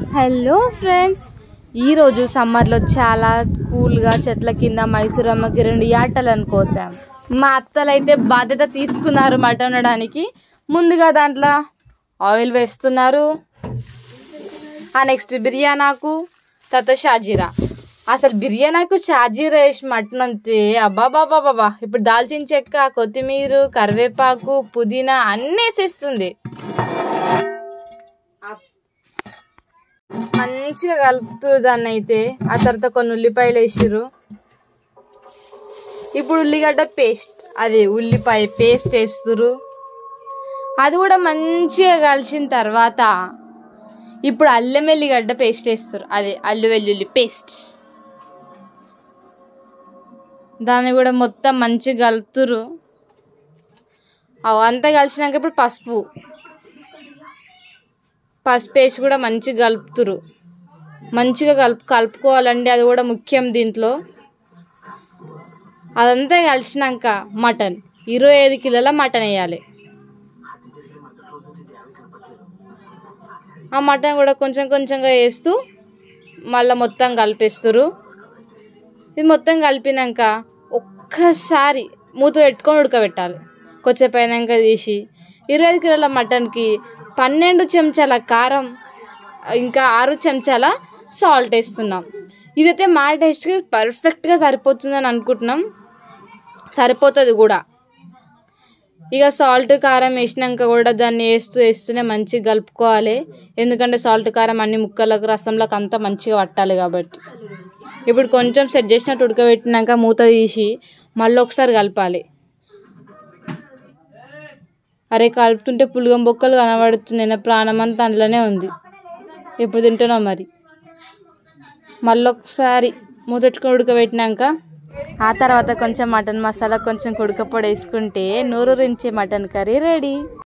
hello friends ఈరోజు సమ్మర్లో చాలా కూల్గా చెట్ల కింద మైసూరమ్మకి రెండు యాటలను కోసాం మా అత్తలు అయితే బాధ్యత తీసుకున్నారు మటన్ వండడానికి ముందుగా దాంట్లో ఆయిల్ వేస్తున్నారు ఆ నెక్స్ట్ బిర్యానాకు తర్వాత షాజీరా అసలు బిర్యానాకు షాజీరా వేసి మటన్ అంతే అబ్బా బాబా బాబా ఇప్పుడు దాల్చిన చెక్క కొత్తిమీర కరివేపాకు పుదీనా అన్నీ వేసేస్తుంది మంచిగా కలుపుతూ దాన్ని అయితే ఆ తర్వాత కొన్ని ఉల్లిపాయలు వేసిర్రు ఇప్పుడు ఉల్లిగడ్డ పేస్ట్ అదే ఉల్లిపాయ పేస్ట్ వేస్తురు అది కూడా మంచిగా కలిసిన తర్వాత ఇప్పుడు అల్లం వెల్లిగడ్డ పేస్ట్ వేస్తారు అదే అల్లు వెల్లుల్లి పేస్ట్ దాన్ని కూడా మొత్తం మంచిగా కలుపుతురు అవంతా కలిసినాక ఇప్పుడు పసుపు పసుపు వేసి కూడా మంచిగా కలుపుతురు మంచిగా కలుపు కలుపుకోవాలండి అది కూడా ముఖ్యం దీంట్లో అదంతా కలిసినాక మటన్ ఇరవై ఐదు కిలోల మటన్ వేయాలి ఆ మటన్ కూడా కొంచెం కొంచెంగా వేస్తూ మళ్ళీ మొత్తం కలిపేస్తారు ఇది మొత్తం కలిపినాక ఒక్కసారి మూత పెట్టుకొని ఉడకబెట్టాలి కొద్దిసేపు అయినాక తీసి ఇరవై ఐదు కిలోల మటన్కి పన్నెండు చెంచాల కారం ఇంకా ఆరు చెంచాల సాల్ట్ వేస్తున్నాం ఇదైతే మా టేస్ట్కి పర్ఫెక్ట్గా సరిపోతుందని అనుకుంటున్నాం సరిపోతుంది కూడా ఇక సాల్ట్ కారం వేసినాక కూడా దాన్ని వేస్తూ వేస్తూనే మంచిగా కలుపుకోవాలి ఎందుకంటే సాల్ట్ కారం అన్ని ముక్కలకు రసంలకు అంతా మంచిగా పట్టాలి కాబట్టి ఇప్పుడు కొంచెం సెట్ చేసినట్టు ఉడకబెట్టినాక మూత తీసి మళ్ళీ ఒకసారి కలపాలి అరే కలుపుతుంటే పులుగం బొక్కలు కనబడుతుంది నా ప్రాణం అంతా అందులోనే ఉంది ఎప్పుడు తింటున్నావు మరి మళ్ళీ ఒకసారి మూతెట్టుకొని ఉడకబెట్టినాక ఆ తర్వాత కొంచెం మటన్ మసాలా కొంచెం కుడకపొడి వేసుకుంటే నూరు రించే మటన్ కర్రీ రెడీ